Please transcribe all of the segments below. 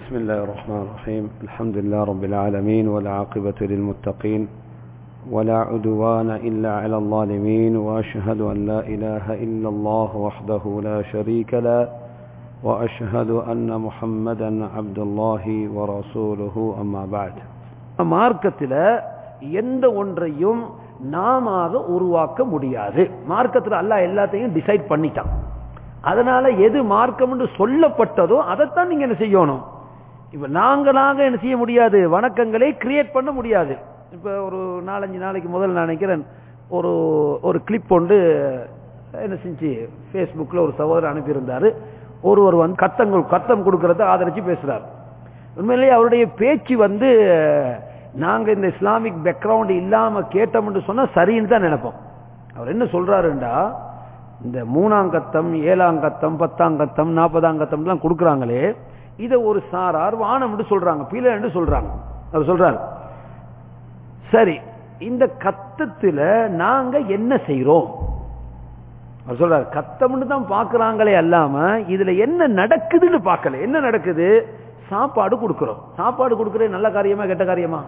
بسم الله الرحمن الرحيم الحمد لله رب العالمين والعاقبة للمتقين ولا عدوان إلا على الظالمين وأشهد أن لا إله إلا الله وحده لا شريك له وأشهد أن محمدا عبد الله ورسوله أما بعد மார்க்கத்தில் எந்த ஒன்றையும் நாம உருவாக்க முடியாது மார்க்கத்தில் அல்லாஹ் எல்லாத்தையும் டிசைட் பண்ணிட்டான் அதனால எது மார்க்கம் என்று சொல்லப்பட்டதோ அதைத்தான் நீங்க என்ன செய்யணும் இப்ப நாங்களாக என்ன செய்ய முடியாது வணக்கங்களை கிரியேட் பண்ண முடியாது இப்ப ஒரு நாலஞ்சு நாளைக்கு முதல் நான் நினைக்கிறேன் ஒரு ஒரு கிளிப் ஒன்று என்ன செஞ்சு ஃபேஸ்புக்கில் ஒரு சகோதரர் அனுப்பியிருந்தாரு ஒருவர் வந்து கத்தங்கள் கத்தம் கொடுக்கறத ஆதரிச்சு பேசுறார் உண்மையிலேயே அவருடைய பேச்சு வந்து நாங்க இந்த இஸ்லாமிக் பேக்ரவுண்ட் இல்லாம கேட்டோம்னு சொன்னா சரின்னு தான் நினைப்போம் அவர் என்ன சொல்றாருண்டா இந்த மூணாம் கத்தம் ஏழாம் கத்தம் பத்தாம் கத்தம் நாற்பதாம் கத்தம் எல்லாம் கொடுக்குறாங்களே இதை ஒரு சாரார் வானம்னு சொல்றாங்க பீலன்னு சொல்றாங்க அவர் சொல்றாரு சரி இந்த கத்தத்துல நாங்க என்ன செய்யறோம் அவர் சொல்றாரு கத்தம்னு தான் பாக்குறாங்களே அல்லாம இதுல என்ன நடக்குதுன்னு பார்க்கல என்ன நடக்குது சாப்பாடு கொடுக்கிறோம் சாப்பாடு கொடுக்கறது நல்ல காரியமா கெட்ட காரியமா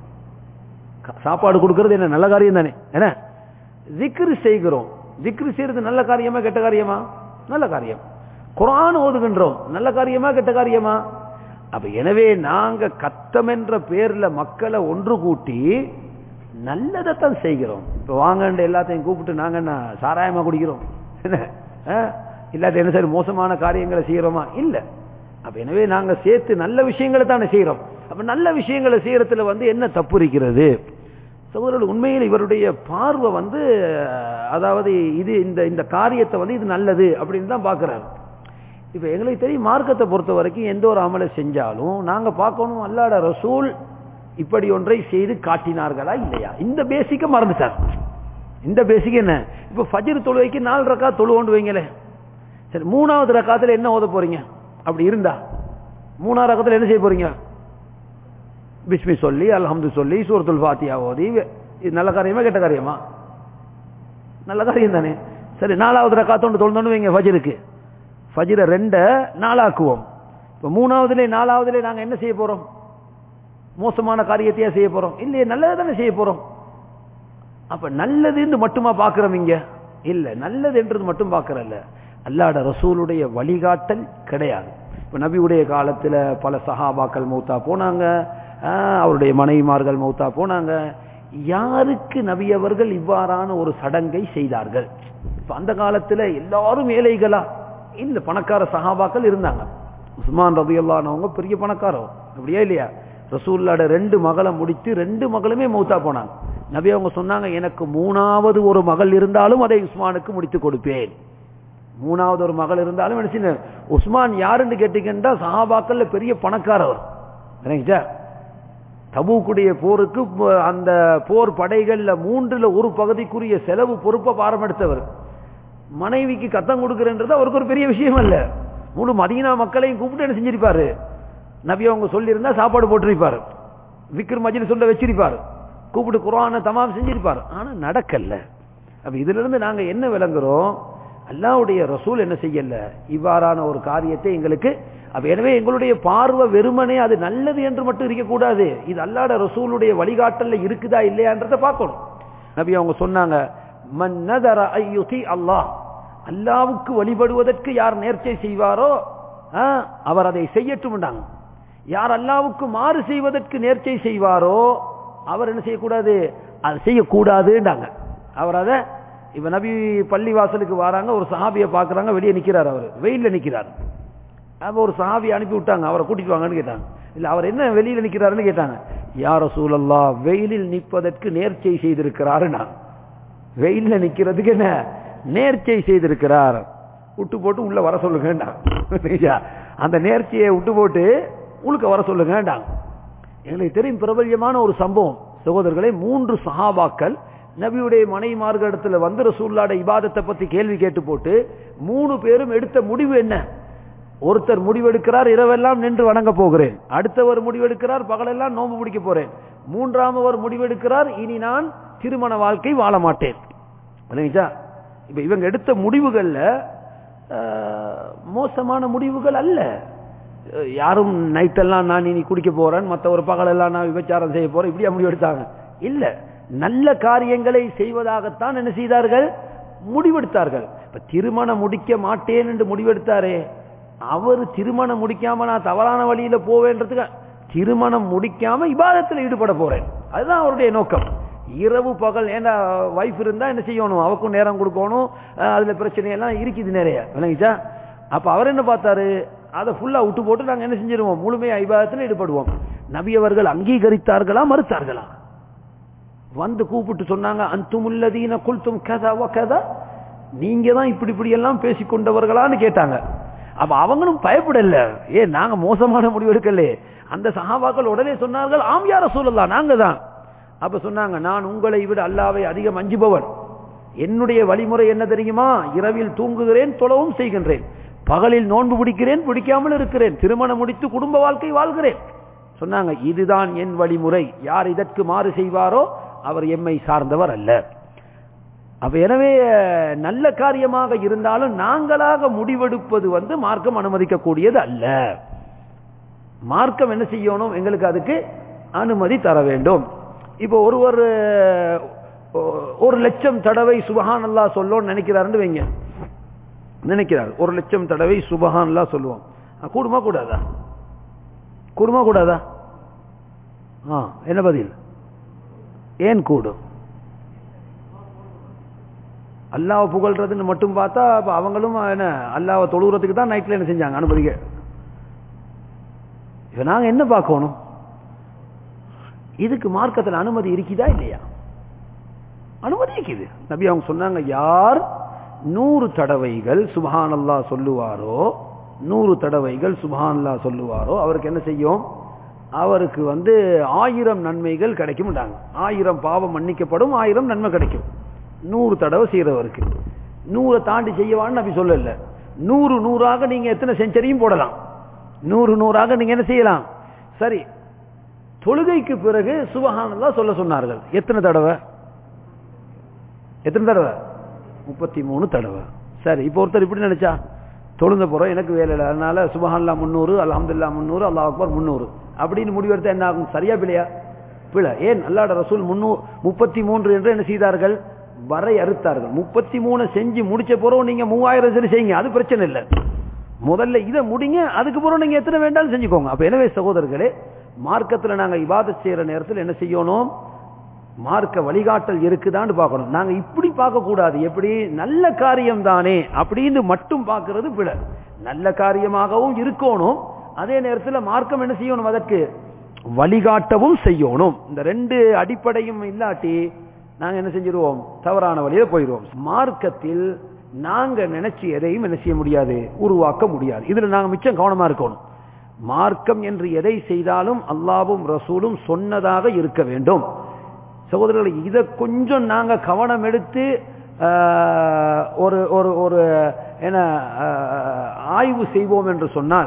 சாப்பாடு கொடுக்கறது என்ன நல்ல காரியம் தானே என்ன ஜிக்ரு செய்கிறோம் ஜிக்ரு செய்யறது நல்ல காரியமா கெட்ட காரியமா நல்ல காரியம் குரான் ஓதுகின்றோம் நல்ல காரியமா கெட்ட காரியமா அப்ப எனவே நாங்க கத்தம் என்ற பேர்ல மக்களை ஒன்று கூட்டி நல்லதைத்தான் செய்கிறோம் இப்ப வாங்கன்ற எல்லாத்தையும் கூப்பிட்டு நாங்க என்ன சாராயமா குடிக்கிறோம் என்ன இல்லாத என்ன சரி மோசமான காரியங்களை செய்யறோமா இல்ல அப்ப எனவே நாங்க சேர்த்து நல்ல விஷயங்களை தானே செய்யறோம் அப்ப நல்ல விஷயங்களை செய்யறதுல வந்து என்ன தப்பு இருக்கிறது சகோதரர்கள் உண்மையில் இவருடைய பார்வை வந்து அதாவது இது இந்த இந்த காரியத்தை வந்து இது நல்லது அப்படின்னு தான் பாக்குறாரு இப்ப எங்களுக்கு தெரியும் மார்க்கத்தை பொறுத்த வரைக்கும் எந்த ஒரு அமலை செஞ்சாலும் நாங்க பார்க்கணும் அல்லாட ரசூல் இப்படி ஒன்றை செய்து காட்டினார்களா இல்லையா இந்த பேசிக்க மறந்துட்டார் இந்த பேசிக் என்ன இப்ப ஃபஜர் தொழுவைக்கு நாலு ரக்கா தொழுவோண்டு வைங்களே சரி மூணாவது ரக்காத்துல என்ன ஓத போறீங்க அப்படி இருந்தா மூணாவது ரக்கத்துல என்ன செய்ய போறீங்க பிஸ்மி சொல்லி அல்ஹம்து சொல்லி சூரத்துல் ஃபாத்தியா ஓதி இது நல்ல காரியமா கெட்ட காரியமா நல்ல காரியம் தானே சரி நாலாவது ரக்காத்தோண்டு தொழுந்தோன்னு வைங்க ஃபஜருக்கு ஃபஜிரை ரெண்ட நாளாக்குவோம் இப்போ மூணாவதுல நாலாவதுல நாங்க என்ன செய்ய போறோம் மோசமான காரியத்தையா செய்ய போறோம் இல்லையே நல்லதை தானே செய்ய போறோம் அப்ப நல்லதுன்னு மட்டுமா பாக்குறோம் இங்க இல்ல நல்லது என்றது மட்டும் பாக்குறல்ல அல்லாட ரசூலுடைய வழிகாட்டல் கிடையாது இப்ப நபியுடைய காலத்துல பல சஹாபாக்கள் மௌத்தா போனாங்க அவருடைய மனைவிமார்கள் மௌத்தா போனாங்க யாருக்கு நபி அவர்கள் இவ்வாறான ஒரு சடங்கை செய்தார்கள் இப்ப அந்த காலத்துல எல்லாரும் ஏழைகளா இல்ல பணக்கார சஹாபாக்கள் இருந்தாங்க உஸ்மான் ரபியல்லானவங்க பெரிய பணக்காரர் அப்படியே இல்லையா ரசூல்லாட ரெண்டு மகளை முடித்து ரெண்டு மகளுமே மௌத்தா போனாங்க நபி அவங்க சொன்னாங்க எனக்கு மூணாவது ஒரு மகள் இருந்தாலும் அதை உஸ்மானுக்கு முடித்து கொடுப்பேன் மூணாவது ஒரு மகள் இருந்தாலும் என்ன உஸ்மான் யாருன்னு கேட்டீங்கன்னா சஹாபாக்கள்ல பெரிய பணக்காரவர் தபூக்குடைய போருக்கு அந்த போர் படைகள்ல மூன்றுல ஒரு பகுதிக்குரிய செலவு பொறுப்பை பாரமெடுத்தவர் மனைவிக்கு கத்தம் கொடுக்கிறன்றது அவருக்கு ஒரு பெரிய விஷயம் அல்ல முழு மதீனா மக்களையும் கூப்பிட்டு என்ன செஞ்சிருப்பாரு நபி அவங்க சொல்லியிருந்தா சாப்பாடு போட்டிருப்பாரு விக்ர் மஜில் சொல்ல வச்சிருப்பாரு கூப்பிட்டு குரான தமாம் செஞ்சிருப்பாரு ஆனா நடக்கல அப்ப இதுல இருந்து நாங்க என்ன விளங்குறோம் அல்லாவுடைய ரசூல் என்ன செய்யல இவ்வாறான ஒரு காரியத்தை எங்களுக்கு அப்ப எனவே எங்களுடைய பார்வை வெறுமனே அது நல்லது என்று மட்டும் இருக்கக்கூடாது இது அல்லாட ரசூலுடைய வழிகாட்டல்ல இருக்குதா இல்லையான்றத பார்க்கணும் நபி அவங்க சொன்னாங்க அல்லாஹ் அல்லாவுக்கு வழிபடுவதற்கு யார் நேர்ச்சை செய்வாரோ அவர் அதை செய்யட்டும் யார் அல்லாவுக்கு மாறு செய்வதற்கு நேர்ச்சை செய்வாரோ அவர் என்ன செய்யக்கூடாது அது செய்யக்கூடாதுன்றாங்க அவர் அதை இப்ப நபி பள்ளி வாசலுக்கு வராங்க ஒரு சஹாபியை பாக்குறாங்க வெளியே நிக்கிறார் அவர் வெயில்ல நிக்கிறார் அப்ப ஒரு சஹாபி அனுப்பி விட்டாங்க அவரை கூட்டிட்டு வாங்கன்னு கேட்டாங்க இல்ல அவர் என்ன வெளியில நிக்கிறாருன்னு கேட்டாங்க யார சூழல்லா வெயிலில் நிற்பதற்கு நேர்ச்சை செய்திருக்கிறாரு நான் வெயில்ல நிக்கிறதுக்கு என்ன நேர்ச்சை செய்திருக்கிறார் விட்டு போட்டு உள்ள வர சொல்லுங்க அந்த நேர்ச்சியை விட்டு போட்டு உழுக்க வர சொல்லுங்க எங்களுக்கு தெரியும் பிரபல்யமான ஒரு சம்பவம் சகோதரர்களை மூன்று சஹாபாக்கள் நபியுடைய மனைமார்களிடத்துல வந்து ரசூல்லாட இபாதத்தை பத்தி கேள்வி கேட்டு போட்டு மூணு பேரும் எடுத்த முடிவு என்ன ஒருத்தர் முடிவெடுக்கிறார் இரவெல்லாம் நின்று வணங்க போகிறேன் அடுத்தவர் முடிவெடுக்கிறார் பகலெல்லாம் நோம்பு பிடிக்க போறேன் மூன்றாமவர் முடிவெடுக்கிறார் இனி நான் திருமண வாழ்க்கை வாழ மாட்டேன் இப்ப இவங்க எடுத்த முடிவுகள்ல மோசமான முடிவுகள் அல்ல அஹ், யாரும் நைட்டெல்லாம் நான் இனி குடிக்க போறேன் மற்ற ஒரு பகலெல்லாம் நான் விபச்சாரம் செய்ய போறேன் இப்படியா முடிவு எடுத்தாங்க இல்ல நல்ல காரியங்களை செய்வதாகத்தான் என்ன செய்தார்கள் முடிவெடுத்தார்கள் இப்ப திருமணம் முடிக்க மாட்டேன் என்று முடிவெடுத்தாரே அவர் திருமணம் முடிக்காம நான் தவறான வழியில போவேன்றதுக்கு திருமணம் முடிக்காம இபாதத்தில் ஈடுபட போறேன் அதுதான் அவருடைய நோக்கம் இரவு பகல் ஏன்னா வைஃப் இருந்தா என்ன செய்யணும் அவக்கும் நேரம் கொடுக்கணும் அஹ் அதுல பிரச்சனை எல்லாம் இருக்குது நிறைய விளங்கிச்சா அப்ப அவர் என்ன பார்த்தாரு அதை ஃபுல்லா விட்டு போட்டு நாங்க என்ன செஞ்சிருவோம் முழுமையா ஐபாதத்தில் ஈடுபடுவோம் நபி அவர்கள் அங்கீகரித்தார்களா மறுத்தார்களா வந்து கூப்பிட்டு சொன்னாங்க அந்துமுல்லதீன குல்தும் கதா வ கதா நீங்க தான் இப்படி இப்படி எல்லாம் பேசிக் கொண்டவர்களான்னு கேட்டாங்க அப்ப அவங்களும் பயப்படல ஏ நாங்க மோசமான முடிவு எடுக்கலே அந்த சஹாபாக்கள் உடனே சொன்னார்கள் ஆம் யார சொல்லலாம் நாங்க தான் அப்ப சொன்னாங்க நான் உங்களை விட அல்லாவை அதிகம் அஞ்சுபவன் என்னுடைய வழிமுறை என்ன தெரியுமா இரவில் தூங்குகிறேன் தொழவும் செய்கின்றேன் பகலில் நோன்பு பிடிக்கிறேன் பிடிக்காமல் இருக்கிறேன் திருமணம் முடித்து குடும்ப வாழ்க்கை வாழ்கிறேன் சொன்னாங்க இதுதான் என் வழிமுறை யார் இதற்கு மாறு செய்வாரோ அவர் எம்மை சார்ந்தவர் அல்ல அப்ப எனவே அஹ், நல்ல காரியமாக இருந்தாலும் நாங்களாக முடிவெடுப்பது வந்து மார்க்கம் அனுமதிக்கக்கூடியது அல்ல மார்க்கம் என்ன செய்யணும் எங்களுக்கு அதுக்கு அனுமதி தர வேண்டும் இப்போ ஒருவர் அஹ், ஒரு லட்சம் தடவை சுபஹான் அல்லா சொல்லோன்னு நினைக்கிறாருன்னு வைங்க நினைக்கிறார் ஒரு லட்சம் தடவை சுபஹான் அல்லா சொல்லுவோம் அஹ், கூடுமா கூடாதா கூடுமா கூடாதா ஆ என்ன பதில் ஏன் கூடும் அல்லாவை புகழ்றதுன்னு மட்டும் பார்த்தா அப்ப அவங்களும் என்ன அல்லாவை தொழுகிறதுக்கு தான் நைட்ல என்ன செஞ்சாங்க அனுமதிக்க இப்ப நாங்க என்ன பார்க்கணும் இதுக்கு மார்க்கத்தில் அனுமதி இருக்குதா இல்லையா அனுமதி இருக்குது நபி அவங்க சொன்னாங்க யார் நூறு தடவைகள் சுபஹான் அல்லா சொல்லுவாரோ நூறு தடவைகள் சுபஹான் அல்லா சொல்லுவாரோ அவருக்கு என்ன செய்யும் அவருக்கு வந்து ஆயிரம் நன்மைகள் கிடைக்கும்டாங்க ஆயிரம் பாவம் மன்னிக்கப்படும் ஆயிரம் நன்மை கிடைக்கும் நூறு தடவை செய்யறவருக்கு நூறை தாண்டி செய்யவான்னு நபி சொல்லல நூறு நூறாக நீங்க எத்தனை செஞ்சரியும் போடலாம் நூறு நூறாக நீங்க என்ன செய்யலாம் சரி தொழுகைக்கு பிறகு சுபஹானல்லா சொல்ல சொன்னார்கள் எத்தனை தடவை எத்தனை தடவை முப்பத்தி மூணு தடவை சரி இப்போ ஒருத்தர் இப்படி நினைச்சா தொழுந்த போறோம் எனக்கு வேலை இல்லை அதனால சுபஹான்லா முந்நூறு அல்ஹம்துல்லா முந்நூறு அல்லாஹ் அக்பர் முந்நூறு அப்படின்னு முடிவெடுத்தா என்ன ஆகும் சரியா பிள்ளையா பிழை ஏன் அல்லாட ரசூல் முன்னூ முப்பத்தி மூன்று என்று என்ன செய்தார்கள் வரை அறுத்தார்கள் முப்பத்தி மூணு செஞ்சு முடிச்ச பிறகு நீங்க மூவாயிரம் சரி செய்யுங்க அது பிரச்சனை இல்லை முதல்ல இதை முடிங்க அதுக்கு பிறகு நீங்க எத்தனை வேண்டாலும் செஞ்சுக்கோங்க அப்ப எனவே சகோதரர்களே மார்க்கத்துல நாங்க இபாதத் செய்யற நேரத்தில் என்ன செய்யணும் மார்க்க வழிகாட்டல் இருக்குதான்னு பார்க்கணும் நாங்க இப்படி பார்க்க கூடாது எப்படி நல்ல காரியம் தானே அப்படின்னு மட்டும் பார்க்கிறது பிழை நல்ல காரியமாகவும் இருக்கணும் அதே நேரத்தில் மார்க்கம் என்ன செய்யணும் அதற்கு வழிகாட்டவும் செய்யணும் இந்த ரெண்டு அடிப்படையும் இல்லாட்டி நாங்க என்ன செஞ்சிருவோம் தவறான வழியில போயிடுவோம் மார்க்கத்தில் நாங்க நினைச்சு எதையும் என்ன செய்ய முடியாது உருவாக்க முடியாது இதுல நாங்க மிச்சம் கவனமா இருக்கணும் மார்க்கம் என்று எதை செய்தாலும் அல்லாவும் ரசூலும் சொன்னதாக இருக்க வேண்டும் சகோதரர்களை இதை கொஞ்சம் நாங்க கவனம் எடுத்து ஆஹ், ஒரு ஒரு ஒரு என்ன ஆஹ், ஆய்வு செய்வோம் என்று சொன்னால்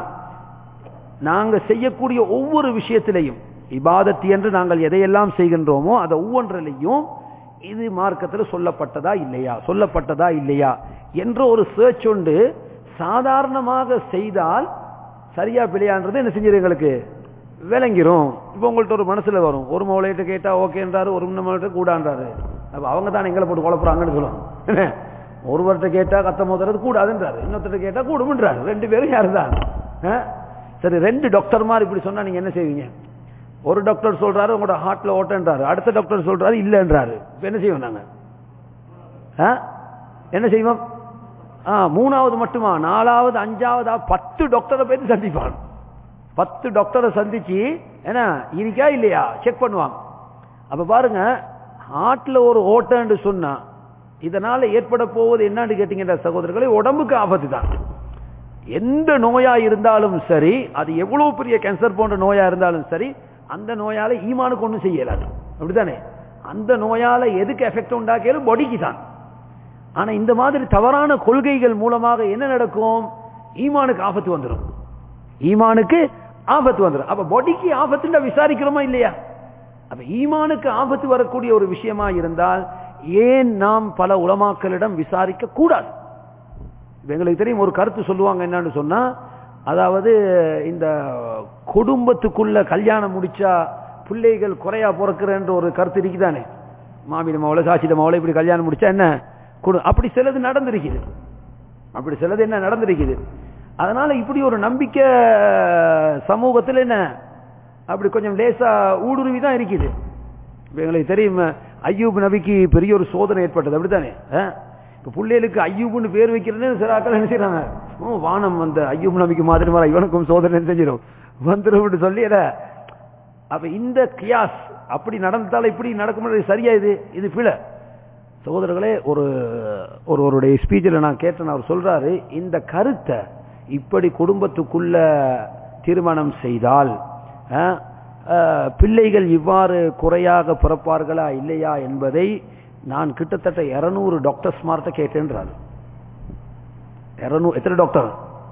நாங்க செய்யக்கூடிய ஒவ்வொரு விஷயத்திலையும் இபாதத் என்று நாங்கள் எதையெல்லாம் செய்கின்றோமோ அதை ஒவ்வொன்றிலையும் இது மார்க்கத்தில் சொல்லப்பட்டதா இல்லையா சொல்லப்பட்டதா இல்லையா என்ற ஒரு சர்ச் உண்டு சாதாரணமாக செய்தால் சரியா பிழையான்றது என்ன செஞ்சிரு எங்களுக்கு விளங்கிரும் இப்போ உங்கள்ட்ட ஒரு மனசுல வரும் ஒரு மௌலையிட்ட கேட்டா ஓகேன்றாரு ஒரு மௌலையிட்ட கூடான்றாரு அப்ப அவங்க தான் எங்களை போட்டு குழப்புறாங்கன்னு சொல்லுவாங்க ஒருவர்கிட்ட கேட்டா கத்த மோதுறது கூடாதுன்றாரு இன்னொருத்தர் கேட்டா கூடும்ன்றாரு ரெண்டு பேரும் யாரு தான் சரி ரெண்டு டாக்டர் மாதிரி இப்படி சொன்னா நீங்க என்ன செய்வீங்க ஒரு டாக்டர் சொல்றாரு உங்களோட ஹார்ட்ல ஓட்டன்றாரு அடுத்த டாக்டர் சொல்றாரு இல்லைன்றாரு இப்ப என்ன செய்வோம் நாங்க ஆ? என்ன செய்வோம் ஆ மூணாவது மட்டுமா நாலாவது அஞ்சாவது பத்து டாக்டரை போய் சந்திப்பான் பத்து டாக்டரை சந்திச்சு என்ன இருக்கா இல்லையா செக் பண்ணுவாங்க அப்ப பாருங்க ஹார்ட்ல ஒரு ஓட்டன்னு சொன்னா இதனால ஏற்பட போவது என்னன்னு கேட்டீங்கன்னா சகோதரர்களே உடம்புக்கு ஆபத்து தான் எந்த நோயா இருந்தாலும் சரி அது எவ்வளவு பெரிய கேன்சர் போன்ற நோயா இருந்தாலும் சரி அந்த நோயால ஈமானுக்கு ஒண்ணும் செய்யலாது அப்படித்தானே அந்த நோயால எதுக்கு எஃபெக்ட் உண்டாக்கியாலும் பொடிக்கு தான் ஆனா இந்த மாதிரி தவறான கொள்கைகள் மூலமாக என்ன நடக்கும் ஈமானுக்கு ஆபத்து வந்துடும் ஈமானுக்கு ஆபத்து வந்துடும் அப்ப பொடிக்கு ஆபத்துன்னு விசாரிக்கிறோமா இல்லையா அப்ப ஈமானுக்கு ஆபத்து வரக்கூடிய ஒரு விஷயமா இருந்தால் ஏன் நாம் பல உலமாக்களிடம் விசாரிக்க கூடாது இப்ப எங்களுக்கு தெரியும் ஒரு கருத்து சொல்லுவாங்க என்னன்னு சொன்னா அதாவது இந்த குடும்பத்துக்குள்ள கல்யாணம் முடிச்சா பிள்ளைகள் குறையா பிறக்கிறன்ற ஒரு கருத்து இருக்குதானே மாமியிட மாவளை சாட்சியிட மாவளை இப்படி கல்யாணம் முடிச்சா என்ன குடு அப்படி சிலது நடந்திருக்குது அப்படி சிலது என்ன நடந்திருக்குது அதனால இப்படி ஒரு நம்பிக்கை சமூகத்தில் என்ன அப்படி கொஞ்சம் லேசா ஊடுருவி தான் இருக்குது இப்ப எங்களுக்கு தெரியும் ஐயூப் நபிக்கு பெரிய ஒரு சோதனை ஏற்பட்டது அப்படித்தானே இப்ப பிள்ளைகளுக்கு ஐயூப்னு பேர் வைக்கிறேன்னு சில ஆக்கள் என்ன செய்யறாங்க ஓ வானம் அந்த ஐயூப் நபிக்கு மாதிரி மாதிரி இவனுக்கும் சோதனை செஞ்சிடும் வந்துடும் சொல்லி அத அப்ப இந்த கியாஸ் அப்படி நடந்தாலும் இப்படி நடக்கும் சரியா இது இது பிழை சகோதரர்களே ஒரு ஒருவருடைய ஸ்பீச்சில் நான் கேட்டேன் அவர் சொல்றாரு இந்த கருத்தை இப்படி குடும்பத்துக்குள்ள திருமணம் செய்தால் பிள்ளைகள் இவ்வாறு குறையாக பிறப்பார்களா இல்லையா என்பதை நான் கிட்டத்தட்ட இருநூறு டாக்டர் ஸ்மார்ட்ட கேட்டேன்றாரு இருநூறு எத்தனை டாக்டர்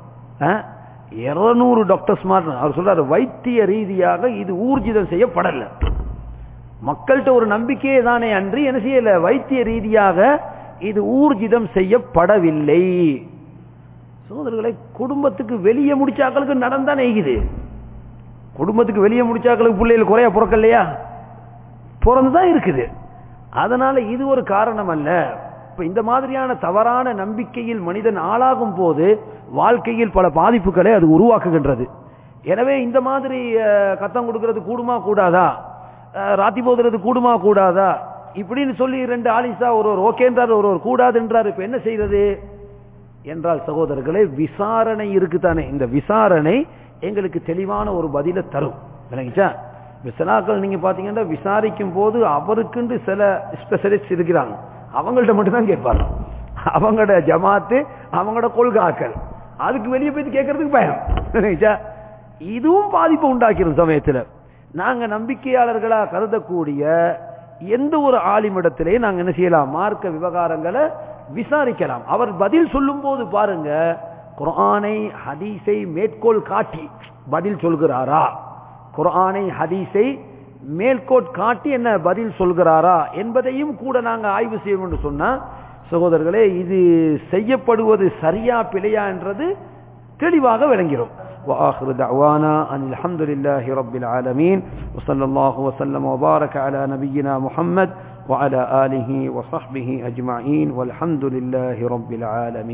இருநூறு டாக்டர் ஸ்மார்ட் அவர் சொல்றாரு வைத்திய ரீதியாக இது ஊர்ஜிதம் செய்யப்படல மக்கள்கிட்ட ஒரு நம்பிக்கையே தானே அன்றி என்ன செய்யல வைத்திய ரீதியாக இது ஊர்ஜிதம் செய்யப்படவில்லை சோதரர்களை குடும்பத்துக்கு வெளியே முடிச்சாக்களுக்கு நடந்தா நெய்குது குடும்பத்துக்கு வெளியே முடிச்சாக்களுக்கு பிள்ளைகள் குறைய பிறக்கலையா பிறந்துதான் இருக்குது அதனால இது ஒரு காரணம் அல்ல இப்ப இந்த மாதிரியான தவறான நம்பிக்கையில் மனிதன் ஆளாகும் போது வாழ்க்கையில் பல பாதிப்புகளை அது உருவாக்குகின்றது எனவே இந்த மாதிரி கத்தம் கொடுக்கிறது கூடுமா கூடாதா ராத்தி போதுறது கூடுமா கூடாதா இப்படின்னு சொல்லி ரெண்டு ஆலிசா ஒரு ஒரு ஓகேன்றார் ஒரு ஒரு கூடாது என்றார் இப்ப என்ன செய்யறது என்றால் சகோதரர்களே விசாரணை இருக்குதானே இந்த விசாரணை எங்களுக்கு தெளிவான ஒரு பதில தரும் விளங்கிச்சா விசனாக்கள் நீங்க பாத்தீங்கன்னா விசாரிக்கும் போது அவருக்குன்னு சில ஸ்பெஷலிஸ்ட் இருக்கிறாங்க அவங்கள்ட்ட மட்டும் தான் கேட்பாங்க அவங்களோட ஜமாத்து அவங்களோட கொள்காக்கள் அதுக்கு வெளியே போய் கேட்கறதுக்கு பயம் இதுவும் பாதிப்பை உண்டாக்கிடும் சமயத்துல நாங்க நம்பிக்கையாளர்களா கருதக்கூடிய எந்த ஒரு ஆலிமிடத்திலே நாங்க என்ன செய்யலாம் மார்க்க விவகாரங்களை விசாரிக்கலாம் அவர் பதில் சொல்லும் போது பாருங்க குரானை ஹதீஸை மேற்கோள் காட்டி பதில் சொல்கிறாரா குரானை ஹதீஸை மேற்கோட் காட்டி என்ன பதில் சொல்கிறாரா என்பதையும் கூட நாங்க ஆய்வு செய்யணும் என்று சொன்னா சகோதரர்களே இது செய்யப்படுவது சரியா பிழையா என்றது தெளிவாக விளங்கிறோம் وآخر دعوانا أن الحمد لله رب العالمين وصلى الله وسلم وبارك على نبينا محمد وعلى آله وصحبه أجمعين والحمد لله رب العالمين